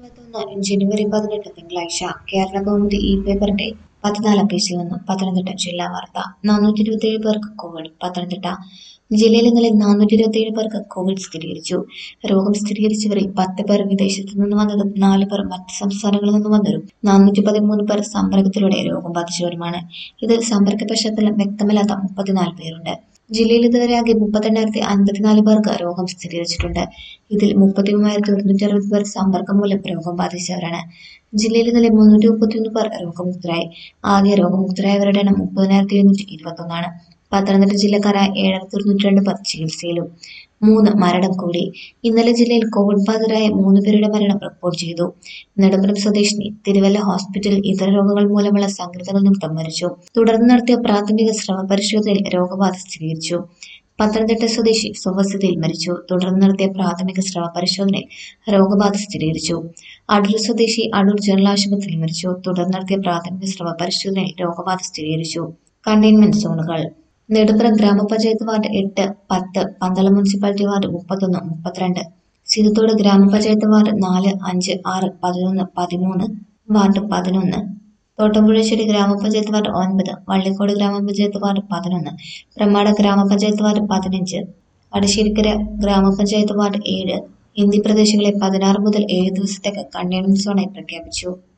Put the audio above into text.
ഇരുപത്തൊന്ന് ജനുവരി പതിനെട്ട് തിങ്കളാഴ്ച കേരള കൗമുദി ഇ പേപ്പറിന്റെ പതിനാലാം പേജിൽ നിന്നും പത്തനംതിട്ട ജില്ലാ വാർത്ത നാനൂറ്റി ഇരുപത്തിയേഴ് പേർക്ക് കോവിഡ് പത്തനംതിട്ട ജില്ലയിൽ ഇന്നലെ നാനൂറ്റി ഇരുപത്തിയേഴ് പേർക്ക് കോവിഡ് സ്ഥിരീകരിച്ചു രോഗം സ്ഥിരീകരിച്ചവരിൽ പത്ത് പേർ വിദേശത്തു നിന്ന് വന്നതും നാല് പേർ മറ്റ് സംസ്ഥാനങ്ങളിൽ നിന്ന് വന്നവരും നാനൂറ്റി പതിമൂന്ന് പേർ സമ്പർക്കത്തിലൂടെ രോഗം ബാധിച്ചവരുമാണ് ഇതിൽ സമ്പർക്ക പശ്ചാത്തലം വ്യക്തമല്ലാത്ത മുപ്പത്തിനാല് പേരുണ്ട് ജില്ലയിൽ ഇതുവരെ ആകെ മുപ്പത്തെണ്ണായിരത്തി അൻപത്തിനാല് പേർക്ക് രോഗം സ്ഥിരീകരിച്ചിട്ടുണ്ട് ഇതിൽ മുപ്പത്തി മൂവായിരത്തി ഒരുന്നൂറ്റി അറുപത് പേർ സമ്പർക്കം മൂലം രോഗം ബാധിച്ചവരാണ് ജില്ലയിൽ ഇന്നലെ മുന്നൂറ്റി മുപ്പത്തിയൊന്ന് പേർ രോഗമുക്തരായി ആകെ രോഗമുക്തരായവരുടെ എണ്ണം മുപ്പതിനായിരത്തി എഴുന്നൂറ്റി ഇരുപത്തൊന്നാണ് പത്തനംതിട്ട ജില്ലക്കാരായ ഏഴായിരത്തി ഒരുന്നൂറ്റി രണ്ട് പേർ ചികിത്സയിലും മൂന്ന് മരണം കൂടി ഇന്നലെ ജില്ലയിൽ കോവിഡ് ബാധിതരായ മൂന്ന് പേരുടെ മരണം റിപ്പോർട്ട് ചെയ്തു നെടുമ്പലം സ്വദേശിനി തിരുവല്ല ഹോസ്പിറ്റലിൽ ഇതര രോഗങ്ങൾ മൂലമുള്ള സംഘർഷങ്ങൾ നിമിത്തം മരിച്ചു തുടർന്ന് നടത്തിയ പ്രാഥമിക ശ്രമ പരിശോധനയിൽ രോഗബാധ സ്ഥിരീകരിച്ചു പത്തനംതിട്ട സ്വദേശി സ്വവസതിയിൽ മരിച്ചു തുടർന്ന് നടത്തിയ പ്രാഥമിക സ്രവ പരിശോധനയിൽ രോഗബാധ സ്ഥിരീകരിച്ചു അടൂർ സ്വദേശി അടൂർ ജനറൽ ആശുപത്രിയിൽ മരിച്ചു തുടർന്ന് നടത്തിയ പ്രാഥമിക സ്രവ പരിശോധനയിൽ രോഗബാധ സ്ഥിരീകരിച്ചു കണ്ടെയ്ൻമെന്റ് സോണുകൾ നെടുമ്പലം ഗ്രാമപഞ്ചായത്ത് വാർഡ് എട്ട് പത്ത് പന്തളം മുനിസിപ്പാലിറ്റി വാർഡ് മുപ്പത്തൊന്ന് മുപ്പത്തിരണ്ട് സിരുത്തോട് ഗ്രാമപഞ്ചായത്ത് വാർഡ് നാല് അഞ്ച് ആറ് പതിനൊന്ന് പതിമൂന്ന് വാർഡ് പതിനൊന്ന് തോട്ടമ്പുഴശ്ശേരി ഗ്രാമപഞ്ചായത്ത് വാർഡ് ഒൻപത് വള്ളിക്കോട് ഗ്രാമപഞ്ചായത്ത് വാർഡ് പതിനൊന്ന് പ്രമാട ഗ്രാമപഞ്ചായത്ത് വാർഡ് പതിനഞ്ച് വടശ്ശേരിക്കര ഗ്രാമപഞ്ചായത്ത് വാർഡ് ഏഴ് എന്നീ പ്രദേശങ്ങളെ പതിനാറ് മുതൽ ഏഴ് ദിവസത്തേക്ക് കണ്ടെയ്ൻമെന്റ് സോണായി പ്രഖ്യാപിച്ചു